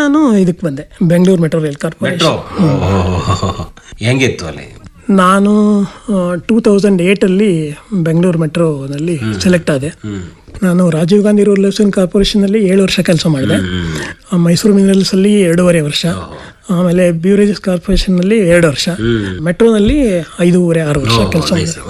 ನಾನು ಇದಕ್ಕೆ ಬಂದೆ Bengaluru metro rail corporation metro ಹೆಂಗಿತ್ತು ಅಲ್ಲಿ ನಾನು ಟೂ ತೌಸಂಡ್ ಏಯ್ಟಲ್ಲಿ ಬೆಂಗಳೂರು ಮೆಟ್ರೋನಲ್ಲಿ ಸೆಲೆಕ್ಟ್ ಆದೆ ನಾನು ರಾಜೀವ್ ಗಾಂಧಿ ರೂರಲ್ ಎಲೆಕ್ಷನ್ ಕಾರ್ಪೊರೇಷನಲ್ಲಿ ಏಳು ವರ್ಷ ಕೆಲಸ ಮಾಡಿದೆ ಆ, ಮೈಸೂರು ಮಿನರಲ್ಸಲ್ಲಿ ಎರಡೂವರೆ ವರ್ಷ ಆಮೇಲೆ ಬ್ಯೂರೇಜಸ್ ಕಾರ್ಪೊರೇಷನ್ನಲ್ಲಿ ಎರಡು ವರ್ಷ ಮೆಟ್ರೋನಲ್ಲಿ ಐದೂವರೆ ಆರು ವರ್ಷ ಕೆಲಸ ಮಾಡಿದೆ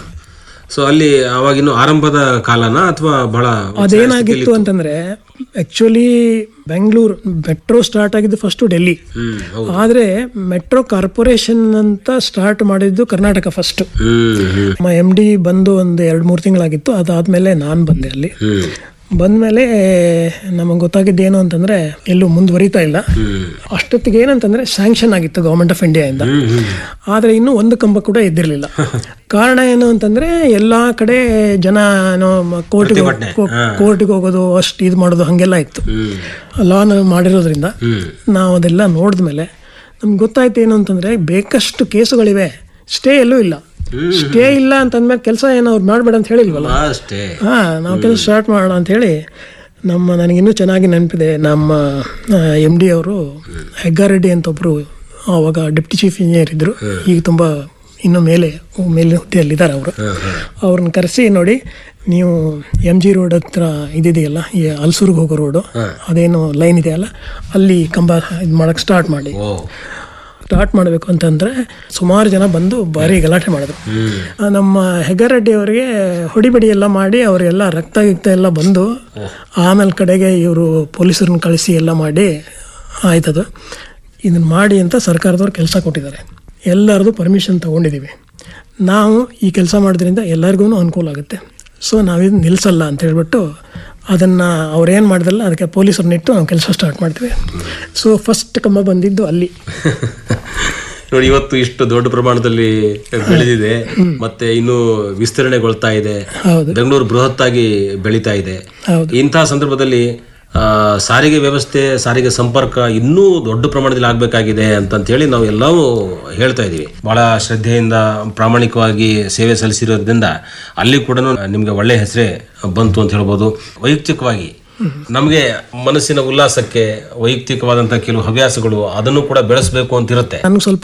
ಸೊ ಅಲ್ಲಿ ಅವಾಗಿನ್ನು ಆರಂಭದ ಕಾಲನ ಅಥವಾ ಬಹಳ ಅದೇನಾಗಿತ್ತು ಅಂತಂದ್ರೆ ಆಕ್ಚುಲಿ ಬೆಂಗಳೂರು ಮೆಟ್ರೋ ಸ್ಟಾರ್ಟ್ ಆಗಿದ್ದು ಫಸ್ಟು ಡೆಲ್ಲಿ ಹ್ಮ್ ಹೌದು ಆದ್ರೆ ಮೆಟ್ರೋ ಕಾರ್ಪೊರೇಷನ್ ಅಂತ ಸ್ಟಾರ್ಟ್ ಮಾಡಿದ್ದು Karnataka first hmm hmm M D ಬಂದು ಒಂದು ಎರಡು ಮೂರು ತಿಂಗಳಾಗಿತ್ತು ಅದಾದ್ಮೇಲೆ ನಾನು ಬಂದೆ ಅಲ್ಲಿ ಹ್ಮ್ ಬಂದ್ಮೇಲೆ ನಮಗೆ ಗೊತ್ತಾಗಿದ್ದು ಏನು ಅಂತಂದ್ರೆ ಎಲ್ಲೂ ಮುಂದುವರಿತಾ ಇಲ್ಲ ಹ್ಮ್ ಅಷ್ಟೊತ್ತಿಗೆ ಏನಂತಂದ್ರೆ ಸ್ಯಾಂಕ್ಷನ್ ಆಗಿತ್ತು ಗೌರ್ಮೆಂಟ್ ಆಫ್ ಇಂಡಿಯಾದಿಂದ ಹ್ಮ್ ಹ್ಮ್ ಆದ್ರೆ ಇನ್ನೂ ಒಂದು ಕಂಬ ಕೂಡ ಎದ್ದಿರಲಿಲ್ಲ ಕಾರಣ ಏನು ಅಂತಂದ್ರೆ ಎಲ್ಲಾ ಕಡೆ ಜನ ಏನೋ ಕೋರ್ಟ್ಗೆ ಪ್ರತಿಭಟನೆ. ಕೋರ್ಟ್ಗೆ ಹೋಗೋದು ಅಷ್ಟು ಇದು ಮಾಡೋದು ಹಾಗೆಲ್ಲ ಇತ್ತು ಹ್ಮ್ ಲಾನ್ ಮಾಡಿರೋದ್ರಿಂದ ಹ್ಮ್ ನಾವು ಅದೆಲ್ಲ ನೋಡಿದ್ಮೇಲೆ ನಮ್ಗೆ ಗೊತ್ತಾಯ್ತು ಏನು ಅಂತಂದ್ರೆ ಬೇಕಷ್ಟು ಕೇಸುಗಳಿವೆ ಸ್ಟೇ ಎಲ್ಲೂ ಇಲ್ಲ ಸ್ಟೇ ಇಲ್ಲ ಅಂತಂದ್ಮೇಲೆ ಕೆಲಸ ಏನೋ ಅವ್ರು ಮಾಡಬೇಡ ಅಂತ ಹೇಳಿಲ್ವಲ್ಲ ಅಷ್ಟೇ ಹಾ ನಾವು ಕೆಲಸ ಸ್ಟಾರ್ಟ್ ಮಾಡೋಣ ಅಂತ ಹೇಳಿ ನಮ್ಮ ನನಗಿನ್ನೂ ಚೆನ್ನಾಗಿ ನೆನಪಿದೆ ನಮ್ಮ ಎಮ್ ಡಿ ಅವರು ಹೆಗ್ಗಾರೆಡ್ಡಿ ಅಂತ ಒಬ್ರು ಆವಾಗ ಡೆಪ್ಟಿ ಚೀಫ್ ಇಂಜಿನಿಯರ್ ಇದ್ರು ಈಗ ತುಂಬ ಇನ್ನು ಮೇಲೆ ಮೇಲೆ ಹುದ್ದೆಯಲ್ಲಿದ್ದಾರೆ ಅವರು ಅವ್ರನ್ನ ಕರೆಸಿ ನೋಡಿ ನೀವು ಎಮ್ ಜಿ ರೋಡ್ ಹತ್ರ ಇದಿದೆಯಲ್ಲ ಈ ಹಲ್ಸೂರ್ಗೆ ಹೋಗೋ ರೋಡು ಅದೇನು ಲೈನ್ ಇದೆಯಲ್ಲ ಅಲ್ಲಿ ಕಂಬ ಇದು ಮಾಡಕ್ಕೆ ಸ್ಟಾರ್ಟ್ ಮಾಡಿ ಓ ಸ್ಟಾರ್ಟ್ ಮಾಡಬೇಕು ಅಂತಂದ್ರೆ ಸುಮಾರು ಜನ ಬಂದು ಭಾರಿ ಗಲಾಟೆ ಮಾಡಿದ್ರು ಆ, ನಮ್ಮ ಹೆಗ್ಗಾರೆಡ್ಡಿ ಅವರಿಗೆ ಹೊಡಿಬಡಿ ಎಲ್ಲ ಮಾಡಿ ಅವರೆಲ್ಲ ರಕ್ತ ಗಿಕ್ತ ಎಲ್ಲ ಬಂದು ಆಮೇಲೆ ಕಡೆಗೆ ಇವರು ಪೊಲೀಸರನ್ನ ಕಳಿಸಿ ಎಲ್ಲ ಮಾಡಿ ಆಯ್ತದು ಇದನ್ನ ಮಾಡಿ ಅಂತ ಸರ್ಕಾರದವ್ರು ಕೆಲಸ ಕೊಟ್ಟಿದ್ದಾರೆ ಎಲ್ಲರದು ಪರ್ಮಿಷನ್ ತಗೊಂಡಿದ್ದೀವಿ ನಾವು ಈ ಕೆಲಸ ಮಾಡೋದ್ರಿಂದ ಎಲ್ಲರಿಗೂ ಅನುಕೂಲ ಆಗುತ್ತೆ ಸೊ ನಾವಿದು ನಿಲ್ಲಿಸಲ್ಲ ಅಂತ ಹೇಳ್ಬಿಟ್ಟು ಅದನ್ನು ಅವ್ರೇನು ಮಾಡಿದ್ರಲ್ಲ ಅದಕ್ಕೆ ಪೊಲೀಸರನ್ನಿಟ್ಟು ನಾವು ಕೆಲಸ ಸ್ಟಾರ್ಟ್ ಮಾಡ್ತೀವಿ ಸೊ ಫಸ್ಟ್ ಕಂಬ ಬಂದಿದ್ದು ಅಲ್ಲಿ ನೋಡಿ ಇವತ್ತು ಇಷ್ಟು ದೊಡ್ಡ ಪ್ರಮಾಣದಲ್ಲಿ ಬೆಳೆದಿದೆ ಮತ್ತೆ ಇನ್ನು ವಿಸ್ತರಣೆಗೊಳ್ತಾ ಇದೆ ಹೌದು ಬೆಂಗಳೂರು ಬೃಹತ್ತಾಗಿ ಬೆಳೀತಾ ಇದೆ ಹೌದು ಇಂತಹ ಸಂದರ್ಭದಲ್ಲಿ ಆ, ಸಾರಿಗೆ ವ್ಯವಸ್ಥೆ ಸಾರಿಗೆ ಸಂಪರ್ಕ ಇನ್ನೂ ದೊಡ್ಡ ಪ್ರಮಾಣದಲ್ಲಿ ಆಗಬೇಕಾಗಿದೆ ಅಂತಂತ ಹೇಳಿ ನಾವು ಎಲ್ಲವೂ ಹೇಳ್ತಾ ಇದೀವಿ ಬಹಳ ಶ್ರದ್ಧೆಯಿಂದ ಪ್ರಾಮಾಣಿಕವಾಗಿ ಸೇವೆ ಸಲ್ಲಿಸಿರೋದ್ರಿಂದ ಅಲ್ಲಿ ಕೂಡ ನಿಮಗೆ ಒಳ್ಳೆ ಹೆಸರೇ ಬಂತು ಅಂತ ಹೇಳ್ಬೋದು ವೈಯಕ್ತಿಕವಾಗಿ ನಮಗೆ ಮನಸ್ಸಿನ ಉಲ್ಲಾಸಕ್ಕೆ ವೈಯಕ್ತಿಕವಾದಂಥ ಕೆಲವು ಹವ್ಯಾಸಗಳು ಅದನ್ನು ಕೂಡ ಬೆಳೆಸಬೇಕು ಅಂತ ಇರುತ್ತೆ ನನಗೆ ಸ್ವಲ್ಪ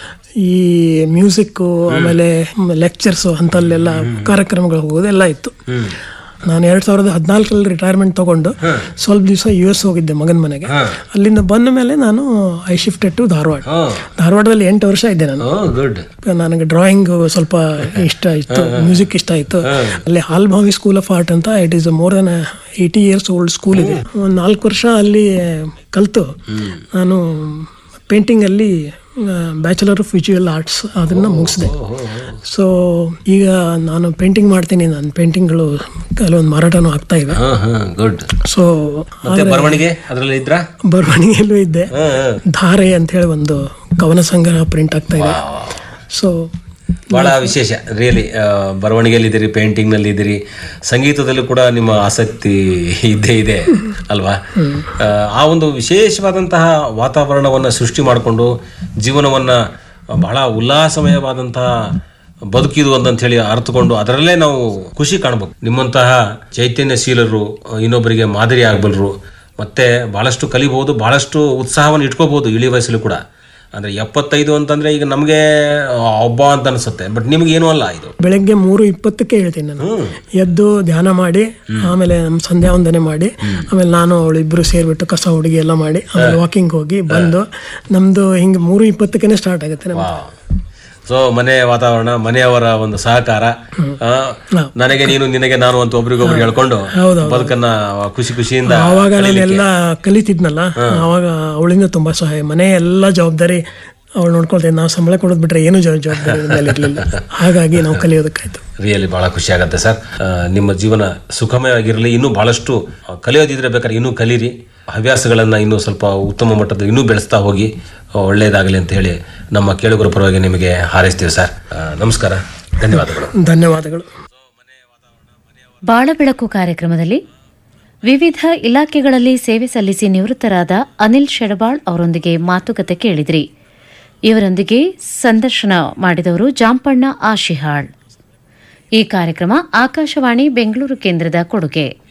ಈ ಮ್ಯೂಸಿಕ್ಕು ಆಮೇಲೆ ಲೆಕ್ಚರ್ಸು ಅಂತಲ್ಲೆಲ್ಲ ಕಾರ್ಯಕ್ರಮಗಳು ಹೋಗೋದು ಎಲ್ಲ ಇತ್ತು ನಾನು ಎರಡ್ ಸಾವಿರದ ಹದಿನಾಲ್ಕರಲ್ಲಿ ರಿಟೈರ್ಮೆಂಟ್ ತಗೊಂಡು ಸ್ವಲ್ಪ ದಿವಸ ಯು ಎಸ್ ಹೋಗಿದ್ದೆ ಮಗನ ಮನೆಗೆ ಅಲ್ಲಿಂದ ಬಂದ ಮೇಲೆ ನಾನು ಐ ಶಿಫ್ಟೆಡ್ ಟು ಧಾರವಾಡ ಧಾರವಾಡದಲ್ಲಿ ಎಂಟು ವರ್ಷ ಇದ್ದೆ ನಾನು ಗುಡ್ ನನಗೆ ಡ್ರಾಯಿಂಗ್ ಸ್ವಲ್ಪ ಇಷ್ಟ ಇತ್ತು ಮ್ಯೂಸಿಕ್ ಇಷ್ಟ ಇತ್ತು ಅಲ್ಲಿ ಹಾಲ್ಭಾವಿ ಸ್ಕೂಲ್ ಆಫ್ ಆರ್ಟ್ ಅಂತ it is more than eighty years old school ಇದೆ ಒಂದು ನಾಲ್ಕು ವರ್ಷ ಅಲ್ಲಿ ಕಲಿತು ನಾನು ಪೇಂಟಿಂಗ್ ಅಲ್ಲಿ ಬ್ಯಾಚುಲರ್ ಆಫ್ ವಿಜುವಲ್ ಆರ್ಟ್ಸ್ ಅದನ್ನ ಮುಗಿಸಿದೆ ಸೊ ಈಗ ನಾನು ಪೇಂಟಿಂಗ್ ಮಾಡ್ತೀನಿ ನನ್ನ ಪೇಂಟಿಂಗ್ಗಳು ಕೆಲವೊಂದು ಮಾರಾಟನೂ ಆಗ್ತಾ ಇವೆ ಹಾ ಹಾ ಗುಡ್ ಸೊ ಮತ್ತೆ ಬರವಣಿಗೆ ಅದರಲ್ಲಿ ಇದ್ರ ಬರವಣಿಗೆಯಲ್ಲೂ ಇದ್ದೆ ಧಾರೆ ಅಂತ ಹೇಳಿ ಒಂದು ಕವನ ಸಂಗ್ರಹ ಪ್ರಿಂಟ್ ಆಗ್ತಾ ಇದೆ ಸೊ ಬಹಳ ವಿಶೇಷ ರಿಯಲಿ ಬರವಣಿಗೆಯಲ್ಲಿ ಇದ್ದೀರಿ ಪೇಂಟಿಂಗ್ ನಲ್ಲಿ ಇದ್ದೀರಿ ಸಂಗೀತದಲ್ಲೂ ಕೂಡ ನಿಮ್ಮ ಆಸಕ್ತಿ ಇದ್ದೇ ಇದೆ ಅಲ್ವಾ ಆ, ಆ ಒಂದು ವಿಶೇಷವಾದಂತಹ ವಾತಾವರಣವನ್ನ ಸೃಷ್ಟಿ ಮಾಡಿಕೊಂಡು ಜೀವನವನ್ನ ಬಹಳ ಉಲ್ಲಾಸಮಯವಾದಂತಹ ಬದುಕಿದು ಅಂತ ಹೇಳಿ ಅರ್ಥಕೊಂಡು ಅದರಲ್ಲೇ ನಾವು ಖುಷಿ ಕಾಣಬೇಕು ನಿಮ್ಮಂತಹ ಚೈತನ್ಯಶೀಲರು ಆ, ಇನ್ನೊಬ್ಬರಿಗೆ ಮಾದರಿ ಆಗಬಲ್ಲರು ಮತ್ತೆ ಬಹಳಷ್ಟು ಕಲಿಬಹುದು ಬಹಳಷ್ಟು ಉತ್ಸಾಹವನ್ನು ಇಟ್ಕೋಬಹುದು ಇಳಿ ವಯಸ್ಸಲ್ಲೂ ಕೂಡ ಅಂದ್ರೆ ಎಪ್ಪತ್ತೈದು ಅಂತಂದ್ರೆ ಈಗ ನಮಗೆ ಒಬ್ಬ ಅಂತ ಅನ್ಸುತ್ತೆ ಬಟ್ ನಿಮ್ಗೆ ಏನೂ ಅಲ್ಲ ಇದು ಬೆಳಗ್ಗೆ ಮೂರು ಇಪ್ಪತ್ತಕ್ಕೆ ಹೇಳ್ತೀನಿ ನಾನು ಎದ್ದು ಧ್ಯಾನ ಮಾಡಿ ಆಮೇಲೆ ನಮ್ಮ ಸಂಧ್ಯಾ ವಂದನೆ ಮಾಡಿ ಆಮೇಲೆ ನಾನು ಅವಳು ಇಬ್ರು ಸೇರ್ಬಿಟ್ಟು ಕಸ ಹುಡುಗಿ ಎಲ್ಲ ಮಾಡಿ ಆಮೇಲೆ ವಾಕಿಂಗ್ ಹೋಗಿ ಬಂದು ನಮ್ದು ಹಿಂಗೆ ಮೂರು ಇಪ್ಪತ್ತಕ್ಕೆ ಸ್ಟಾರ್ಟ್ ಆಗುತ್ತೆ ನಮ್ದು ಸೊ ಮನೆ ವಾತಾವರಣ ಮನೆಯವರ ಒಂದು ಸಹಕಾರ ಆ, ನನಗೆ ನೀನು ನಿನಗೆ ನಾನು ಅಂತ ಒಬ್ರಿಗೊಬ್ರು ಹೇಳ್ಕೊಂಡು ಹೌದು ಬದುಕನ್ನ ಖುಷಿ ಖುಷಿಯಿಂದ ಆವಾಗ ನಾನೆಲ್ಲ ಕಲಿತಿದ್ನಲ್ಲ ಆವಾಗ ಅವಳಿಂದ ತುಂಬಾ ಸಹಾಯ ಮನೆ ಎಲ್ಲ ಜವಾಬ್ದಾರಿ ಅವಳು ನೋಡ್ಕೊಳ್ತೇವೆ ನಾವು ಸಂಬಳ ಕೊಡೋದು ಬಿಟ್ರೆ ಏನು ಜವ- ಜವಾಬ್ದಾರಿ ಮೇಲೆ ಇರಲಿಲ್ಲ ಹಾಗಾಗಿ ನಾವು ಕಲಿಯೋದಕ್ಕಾಯ್ತು ರಿಯಲಿ ಬಹಳ ಖುಷಿ ಆಗುತ್ತೆ ಸರ್ ಆ, ನಿಮ್ಮ ಜೀವನ ಸುಖಮಯವಾಗಿರಲಿ ಇನ್ನೂ ಬಹಳಷ್ಟು ಆ, ಕಲಿಯೋದಿದ್ರೆ ಬೇಕಾದ್ರೆ ಇನ್ನೂ ಕಲೀರಿ ಹವ್ಯಾಸಗಳನ್ನ ಇನ್ನೂ ಸ್ವಲ್ಪ ಉತ್ತಮ ಮಟ್ಟದ ಇನ್ನೂ ಬೆಳೆಸ್ತಾ ಹೋಗಿ ಆ, ಒಳ್ಳೆಯದಾಗಲಿ ಅಂತ ಹೇಳಿ ನಮ್ಮ ಕೇಳುಗರ ಪರವಾಗಿ ನಿಮಗೆ ಹಾರೈಸ್ತೀವಿ ಸರ್ ಆ, ನಮಸ್ಕಾರ ಧನ್ಯವಾದಗಳು ಧನ್ಯವಾದಗಳು ಬಾಳಬೆಳಕು ಕಾರ್ಯಕ್ರಮದಲ್ಲಿ ವಿವಿಧ ಇಲಾಖೆಗಳಲ್ಲಿ ಸೇವೆ ಸಲ್ಲಿಸಿ ನಿವೃತ್ತರಾದ ಅನಿಲ್ ಶೆಡಬಾಳ್ ಅವರೊಂದಿಗೆ ಮಾತುಕತೆ ಕೇಳಿದ್ರಿ ಇವರೊಂದಿಗೆ ಸಂದರ್ಶನ ಮಾಡಿದವರು ಜಾಂಪಣ್ಣ ಆಶಿಹಾಳ್ ಈ ಕಾರ್ಯಕ್ರಮ ಆಕಾಶವಾಣಿ ಬೆಂಗಳೂರು ಕೇಂದ್ರದ ಕೊಡುಗೆ